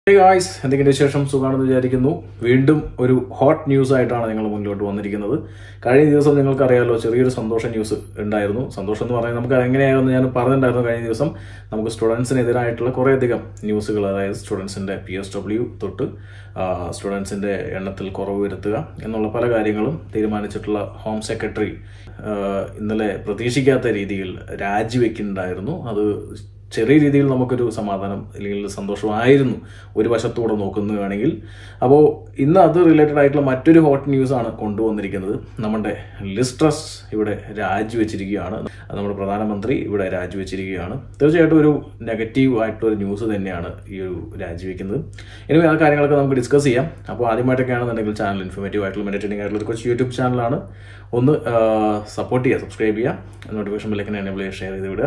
hey guys എന്തെങ്കിലും വിശേഷം സുഖമാണെന്ന് വിചാരിക്കുന്നു വീണ്ടും ഒരു ഹോട്ട് ന്യൂസ് ആയിട്ടാണ് നിങ്ങൾ മുന്നിലോട്ട് വന്നിരിക്കുന്നത് കഴിഞ്ഞ ദിവസം നിങ്ങൾക്കറിയാലോ ചെറിയൊരു സന്തോഷ ന്യൂസ് ഉണ്ടായിരുന്നു സന്തോഷം എന്ന് പറയുന്നത് നമുക്ക് എങ്ങനെയാണെന്ന് ഞാൻ പറഞ്ഞിട്ടുണ്ടായിരുന്നു കഴിഞ്ഞ ദിവസം നമുക്ക് സ്റ്റുഡൻസിനെതിരായിട്ടുള്ള കുറേയധികം ന്യൂസുകൾ അതായത് സ്റ്റുഡൻസിന്റെ പി എസ് ഡബ്ല്യു തൊട്ട് സ്റ്റുഡൻസിന്റെ എണ്ണത്തിൽ കുറവ് വരുത്തുക എന്നുള്ള പല കാര്യങ്ങളും തീരുമാനിച്ചിട്ടുള്ള ഹോം സെക്രട്ടറി ഇന്നലെ പ്രതീക്ഷിക്കാത്ത രീതിയിൽ രാജിവെക്കുന്നുണ്ടായിരുന്നു അത് ചെറിയ രീതിയിൽ നമുക്കൊരു സമാധാനം അല്ലെങ്കിൽ സന്തോഷമായിരുന്നു ഒരു വശത്തൂടെ നോക്കുന്നതാണെങ്കിൽ അപ്പോൾ ഇന്ന് അത് റിലേറ്റഡ് ആയിട്ടുള്ള മറ്റൊരു ഹോട്ട് ന്യൂസ് ആണ് കൊണ്ടുവന്നിരിക്കുന്നത് നമ്മുടെ ലിസ്ട്രസ് ഇവിടെ രാജിവെച്ചിരിക്കുകയാണ് നമ്മുടെ പ്രധാനമന്ത്രി ഇവിടെ രാജിവെച്ചിരിക്കുകയാണ് തീർച്ചയായിട്ടും ഒരു നെഗറ്റീവ് ആയിട്ടുള്ള ഒരു ന്യൂസ് തന്നെയാണ് ഈ ഒരു രാജിവെക്കുന്നത് ഇനി ആ കാര്യങ്ങളൊക്കെ നമുക്ക് ഡിസ്കസ് ചെയ്യാം അപ്പോൾ ആദ്യമായിട്ടൊക്കെ ആണെന്നുണ്ടെങ്കിൽ ചാനൽ ഇൻഫോർമേറ്റീവ് ആയിട്ടുള്ള മെഡിറ്റേറ്റിംഗ് ആയിട്ടുള്ള ഒരു കൊച്ചു യൂട്യൂബ് ചാനലാണ് ഒന്ന് സപ്പോർട്ട് ചെയ്യുക സബ്സ്ക്രൈബ് ചെയ്യുക നോട്ടിഫിക്കേഷൻ ബില്ലേക്ക് എനേബിൾ ചെയ്യുക ഷെയർ ചെയ്ത് വിടുക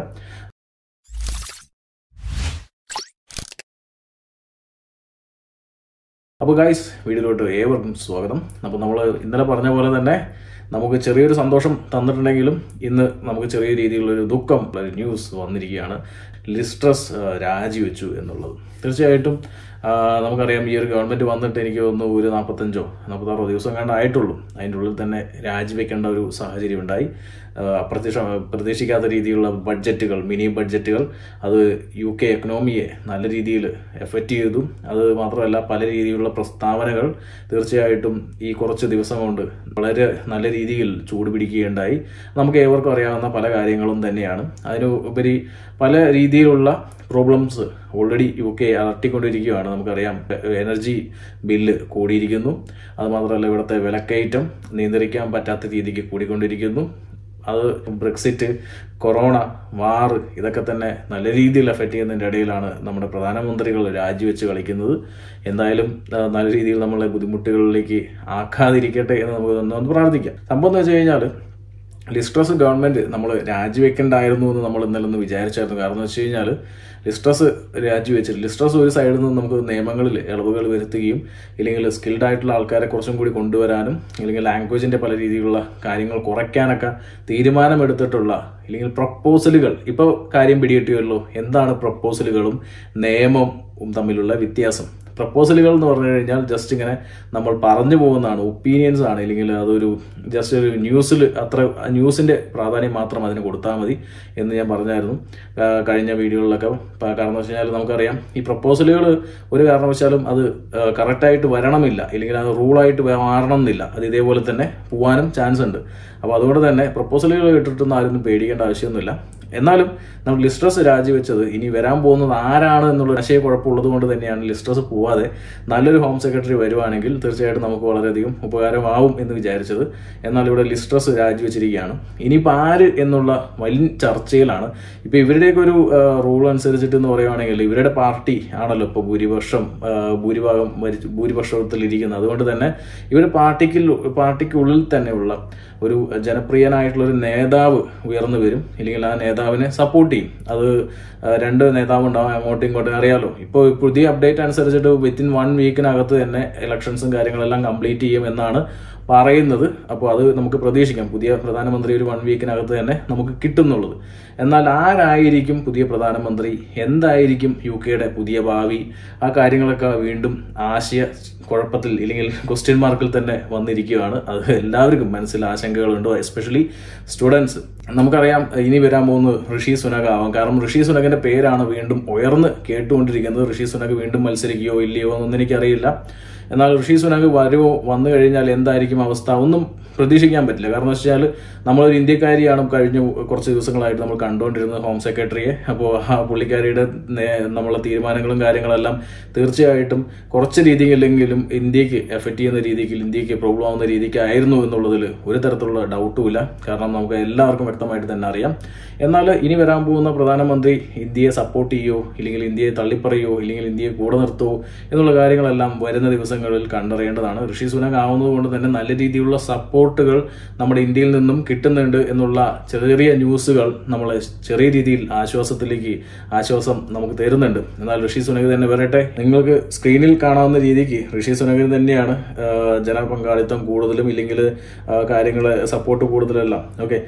അപ്പോൾ ഗൈസ് വീഡിയോയിലോട്ട് ഏവർക്കും സ്വാഗതം അപ്പോൾ നമ്മൾ ഇന്നലെ പറഞ്ഞ പോലെ തന്നെ നമുക്ക് ചെറിയൊരു സന്തോഷം തന്നിട്ടുണ്ടെങ്കിലും ഇന്ന് നമുക്ക് ചെറിയ രീതിയിലുള്ളൊരു ദുഃഖം ഒരു ന്യൂസ് വന്നിരിക്കുകയാണ് ലിസ്ട്രസ് രാജിവെച്ചു എന്നുള്ളത് തീർച്ചയായിട്ടും നമുക്കറിയാം ഈ ഒരു ഗവൺമെൻറ് വന്നിട്ട് എനിക്ക് തോന്നുന്നു ഒരു നാൽപ്പത്തഞ്ചോ നാൽപ്പത്താറോ ദിവസം കണ്ട് ആയിട്ടുള്ളൂ അതിൻ്റെ ഉള്ളിൽ തന്നെ രാജിവെക്കേണ്ട ഒരു സാഹചര്യം ഉണ്ടായി അപ്രത്യക്ഷ പ്രതീക്ഷിക്കാത്ത രീതിയിലുള്ള ബഡ്ജറ്റുകൾ മിനി ബഡ്ജറ്റുകൾ അത് യു കെ എക്കണോമിയെ നല്ല രീതിയിൽ എഫക്റ്റ് ചെയ്തു അത് മാത്രമല്ല പല രീതിയിലുള്ള പ്രസ്താവനകൾ തീർച്ചയായിട്ടും ഈ കുറച്ച് ദിവസം കൊണ്ട് വളരെ നല്ല രീതിയിൽ ചൂട് പിടിക്കുകയുണ്ടായി നമുക്ക് ഏവർക്കും അറിയാവുന്ന പല കാര്യങ്ങളും തന്നെയാണ് അതിനു ഉപരി പല രീതിയിലുള്ള പ്രോബ്ലംസ് ഓൾറെഡി യു കെ അലട്ടിക്കൊണ്ടിരിക്കുകയാണ് നമുക്കറിയാം എനർജി ബില്ല് കൂടിയിരിക്കുന്നു അതുമാത്രമല്ല ഇവിടുത്തെ വിലക്കയറ്റം നിയന്ത്രിക്കാൻ പറ്റാത്ത രീതിക്ക് കൂടിക്കൊണ്ടിരിക്കുന്നു അത് ബ്രെക്സിറ്റ് കൊറോണ വാർ ഇതൊക്കെ തന്നെ നല്ല രീതിയിൽ എഫക്റ്റ് ചെയ്യുന്നതിൻ്റെ ഇടയിലാണ് നമ്മുടെ പ്രധാനമന്ത്രികൾ രാജിവെച്ച് കളിക്കുന്നത് എന്തായാലും നല്ല രീതിയിൽ നമ്മളെ ബുദ്ധിമുട്ടുകളിലേക്ക് ആക്കാതിരിക്കട്ടെ എന്ന് നമുക്ക് ഒന്ന് പ്രാർത്ഥിക്കാം സംഭവം എന്ന് വെച്ച് കഴിഞ്ഞാൽ ലിസ്ട്രസ് ഗവൺമെന്റ് നമ്മൾ രാജിവെക്കണ്ടായിരുന്നു എന്ന് നമ്മൾ ഇന്നലെ ഒന്ന് വിചാരിച്ചായിരുന്നു കാരണം എന്ന് വെച്ച് കഴിഞ്ഞാൽ ലിസ്ട്രസ് രാജിവെച്ചിട്ട് ലിസ്ട്രസ് ഒരു സൈഡിൽ നിന്ന് നമുക്ക് നിയമങ്ങളിൽ ഇളവുകൾ വരുത്തുകയും ഇല്ലെങ്കിൽ സ്കിൽഡ് ആയിട്ടുള്ള ആൾക്കാരെ കുറച്ചും കൂടി കൊണ്ടുവരാനും അല്ലെങ്കിൽ ലാംഗ്വേജിന്റെ പല രീതിയിലുള്ള കാര്യങ്ങൾ കുറയ്ക്കാനൊക്കെ തീരുമാനമെടുത്തിട്ടുള്ള ഇല്ലെങ്കിൽ പ്രപ്പോസലുകൾ ഇപ്പോൾ കാര്യം പിടികിട്ടിയല്ലോ എന്താണ് പ്രപ്പോസലുകളും നിയമവും തമ്മിലുള്ള വ്യത്യാസം പ്രപ്പോസലുകൾ എന്ന് പറഞ്ഞു കഴിഞ്ഞാൽ ജസ്റ്റ് ഇങ്ങനെ നമ്മൾ പറഞ്ഞു പോകുന്നതാണ് ഒപ്പീനിയൻസ് ആണ് അല്ലെങ്കിൽ അതൊരു ജസ്റ്റ് ഒരു ന്യൂസിൽ അത്ര ന്യൂസിന്റെ പ്രാധാന്യം മാത്രം അതിന് കൊടുത്താൽ മതി എന്ന് ഞാൻ പറഞ്ഞായിരുന്നു കഴിഞ്ഞ വീഡിയോകളിലൊക്കെ കാരണം വെച്ച് കഴിഞ്ഞാൽ നമുക്കറിയാം ഈ പ്രപ്പോസലുകൾ ഒരു കാരണവശാലും അത് കറക്റ്റായിട്ട് വരണമെന്നില്ല ഇല്ലെങ്കിൽ അത് റൂളായിട്ട് മാറണം എന്നില്ല അത് ഇതേപോലെ തന്നെ പോകാനും ചാൻസ് ഉണ്ട് അപ്പോൾ അതുകൊണ്ട് തന്നെ പ്രപ്പോസലുകൾ ഇട്ടിട്ടൊന്നും ആരും പേടിക്കേണ്ട ആവശ്യമൊന്നുമില്ല എന്നാലും നമ്മൾ ലിസ്ട്രസ് രാജിവെച്ചത് ഇനി വരാൻ പോകുന്നത് ആരാണ് എന്നുള്ള ആശയക്കുഴപ്പമുള്ളത് കൊണ്ട് തന്നെയാണ് ലിസ്ട്രസ് പോവാതെ നല്ലൊരു ഹോം സെക്രട്ടറി വരുവാണെങ്കിൽ തീർച്ചയായിട്ടും നമുക്ക് വളരെയധികം ഉപകാരമാവും എന്ന് വിചാരിച്ചത് എന്നാൽ ഇവിടെ ലിസ്ട്രസ് രാജിവെച്ചിരിക്കുകയാണ് ഇനിയിപ്പോൾ ആര് എന്നുള്ള വലിയ ചർച്ചയിലാണ് ഇപ്പോൾ ഇവരുടെയൊക്കെ ഒരു റൂൾ അനുസരിച്ചിട്ട് എന്ന് പറയുവാണെങ്കിൽ ഇവരുടെ പാർട്ടി ആണല്ലോ ഇപ്പോൾ ഭൂരിപക്ഷം ഭൂരിഭാഗം ഭൂരിപക്ഷത്തിൽ ഇരിക്കുന്നത് അതുകൊണ്ട് തന്നെ ഇവരുടെ പാർട്ടിക്ക് പാർട്ടിക്കുള്ളിൽ തന്നെയുള്ള ഒരു ജനപ്രിയനായിട്ടുള്ള ഒരു നേതാവ് ഉയർന്നു വരും ഇല്ലെങ്കിൽ ആ നേതാവിനെ സപ്പോർട്ട് ചെയ്യും അത് രണ്ട് നേതാവ് ഉണ്ടാവും അങ്ങോട്ടും ഇങ്ങോട്ടും അറിയാലോ ഇപ്പോൾ പുതിയ അപ്ഡേറ്റ് അനുസരിച്ചിട്ട് വിത്തിൻ വൺ വീക്കിനകത്ത് തന്നെ ഇലക്ഷൻസും കാര്യങ്ങളെല്ലാം കംപ്ലീറ്റ് ചെയ്യും എന്നാണ് പറയുന്നത് അപ്പോൾ അത് നമുക്ക് പ്രതീക്ഷിക്കാം പുതിയ പ്രധാനമന്ത്രി ഒരു വൺ വീക്കിനകത്ത് തന്നെ നമുക്ക് കിട്ടുന്നുള്ളത് എന്നാൽ ആരായിരിക്കും പുതിയ പ്രധാനമന്ത്രി എന്തായിരിക്കും യു കെയുടെ പുതിയ ഭാവി ആ കാര്യങ്ങളൊക്കെ വീണ്ടും ആശയ കുഴപ്പത്തിൽ ഇല്ലെങ്കിൽ ക്വസ്റ്റ്യൻ മാർക്കിൽ തന്നെ വന്നിരിക്കുകയാണ് അത് എല്ലാവർക്കും മനസ്സിൽ ആശങ്കകളുണ്ട് എസ്പെഷ്യലി സ്റ്റുഡൻസ് നമുക്കറിയാം ഇനി വരാൻ പോകുന്നത് ഋഷി സുനക ആവാം കാരണം ഋഷി സുനകിന്റെ പേരാണ് വീണ്ടും ഉയർന്ന് കേട്ടുകൊണ്ടിരിക്കുന്നത് ഋഷി സുനക് വീണ്ടും മത്സരിക്കുകയോ ഇല്ലയോ എന്നൊന്നും എനിക്കറിയില്ല എന്നാൽ ഋഷി സുനക് വരുമോ വന്നു കഴിഞ്ഞാൽ എന്തായിരിക്കും അവസ്ഥ ഒന്നും പ്രതീക്ഷിക്കാൻ പറ്റില്ല കാരണം എന്ന് വെച്ചാൽ നമ്മളൊരു ഇന്ത്യക്കാരിയാണ് കഴിഞ്ഞ കുറച്ച് ദിവസങ്ങളായിട്ട് നമ്മൾ കണ്ടുകൊണ്ടിരുന്നത് ഹോം സെക്രട്ടറിയെ അപ്പോൾ ആ പുള്ളിക്കാരിയുടെ നമ്മളെ തീരുമാനങ്ങളും കാര്യങ്ങളെല്ലാം തീർച്ചയായിട്ടും കുറച്ച് രീതിയിലെങ്കിലും ഇന്ത്യക്ക് എഫക്റ്റ് ചെയ്യുന്ന രീതിക്ക് ഇന്ത്യക്ക് പ്രോബ്ലം ആവുന്ന രീതിക്ക് ആയിരുന്നു എന്നുള്ളതിൽ ഒരു തരത്തിലുള്ള ഡൗട്ടും ഇല്ല കാരണം നമുക്ക് എല്ലാവർക്കും വ്യക്തമായിട്ട് തന്നെ അറിയാം എന്നാൽ ഇനി വരാൻ പോകുന്ന പ്രധാനമന്ത്രി ഇന്ത്യയെ സപ്പോർട്ട് ചെയ്യുമോ ഇല്ലെങ്കിൽ ഇന്ത്യയെ തള്ളിപ്പറയോ ഇല്ലെങ്കിൽ ഇന്ത്യയെ കൂടെ നിർത്തുമോ എന്നുള്ള കാര്യങ്ങളെല്ലാം വരുന്ന ദിവസങ്ങളിൽ കണ്ടറിയേണ്ടതാണ് ഋഷി സുനക് ആവുന്നത് കൊണ്ട് തന്നെ നല്ല രീതിയിലുള്ള സപ്പോർട്ടുകൾ നമ്മുടെ ഇന്ത്യയിൽ നിന്നും കിട്ടുന്നുണ്ട് എന്നുള്ള ചെറിയ ന്യൂസുകൾ നമ്മളെ ചെറിയ രീതിയിൽ ആശ്വാസത്തിലേക്ക് ആശ്വാസം നമുക്ക് തരുന്നുണ്ട് എന്നാൽ ഋഷി സുനക് തന്നെ വരട്ടെ നിങ്ങൾക്ക് സ്ക്രീനിൽ കാണാവുന്ന രീതിക്ക് ഋഷി സുനകിന് തന്നെയാണ് ജനപങ്കാളിത്തം കൂടുതലും ഇല്ലെങ്കിൽ കാര്യങ്ങൾ സപ്പോർട്ട് കൂടുതലെല്ലാം ഓക്കെ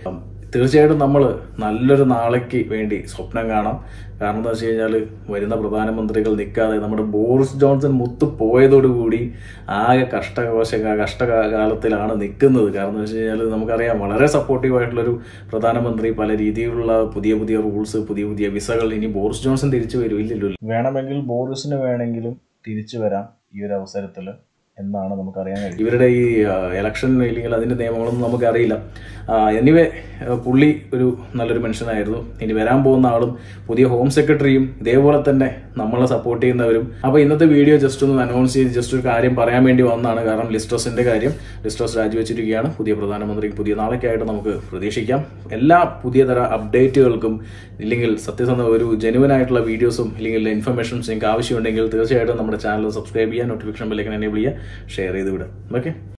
തീർച്ചയായിട്ടും നമ്മൾ നല്ലൊരു നാളേക്ക് വേണ്ടി സ്വപ്നം കാണാം കാരണം എന്താ വെച്ച് കഴിഞ്ഞാൽ വരുന്ന പ്രധാനമന്ത്രികൾ നിൽക്കാതെ നമ്മുടെ ബോറിസ് ജോൺസൺ മുത്ത് പോയതോടുകൂടി ആകെ കഷ്ടകോശ കഷ്ടകാലത്തിലാണ് നിൽക്കുന്നത് കാരണം എന്ന് വെച്ച് കഴിഞ്ഞാൽ നമുക്കറിയാം വളരെ സപ്പോർട്ടീവ് ആയിട്ടുള്ളൊരു പ്രധാനമന്ത്രി പല രീതിയിലുള്ള പുതിയ പുതിയ റൂൾസ് പുതിയ പുതിയ വിസകൾ ഇനി ബോറിസ് ജോൺസൺ തിരിച്ചു വരും ഇല്ലല്ലോ വേണമെങ്കിൽ ബോറിസിന് വേണമെങ്കിലും തിരിച്ചു വരാം ഈ ഒരു അവസരത്തിൽ എന്നാണ് നമുക്കറിയാൻ കഴിയും ഇവരുടെ ഈ ഇലക്ഷൻ ഇല്ലെങ്കിൽ അതിൻ്റെ നിയമങ്ങളൊന്നും നമുക്കറിയില്ല എനിവേ പുള്ളി ഒരു നല്ലൊരു മനുഷ്യനായിരുന്നു ഇനി വരാൻ പോകുന്ന ആളും പുതിയ ഹോം സെക്രട്ടറിയും ഇതേപോലെ തന്നെ നമ്മളെ സപ്പോർട്ട് ചെയ്യുന്നവരും അപ്പോൾ ഇന്നത്തെ വീഡിയോ ജസ്റ്റ് ഒന്ന് അനൗൺസ് ചെയ്ത് ജസ്റ്റ് ഒരു കാര്യം പറയാൻ വേണ്ടി വന്നതാണ് കാരണം ലിസ്ട്രസിന്റെ കാര്യം ലിസ്ട്രസ് രാജിവെച്ചിരിക്കുകയാണ് പുതിയ പ്രധാനമന്ത്രി പുതിയ നാളേക്കായിട്ട് നമുക്ക് പ്രതീക്ഷിക്കാം എല്ലാ പുതിയ തര അപ്ഡേറ്റുകൾക്കും ഇല്ലെങ്കിൽ സത്യസന്ധ ഒരു ജെനുവൻ ആയിട്ടുള്ള വീഡിയോസും ഇല്ലെങ്കിൽ ഇൻഫർമേഷൻസ് നിങ്ങൾക്ക് ആവശ്യമുണ്ടെങ്കിൽ തീർച്ചയായിട്ടും നമ്മുടെ ചാനൽ സബ്സ്ക്രൈബ് ചെയ്യുക നോട്ടിഫിക്കേഷൻ ബെല്ലൈക്കൻ എനേബിൾ ചെയ്യുക ഷെയർ ചെയ്ത് വിടുക ഓക്കെ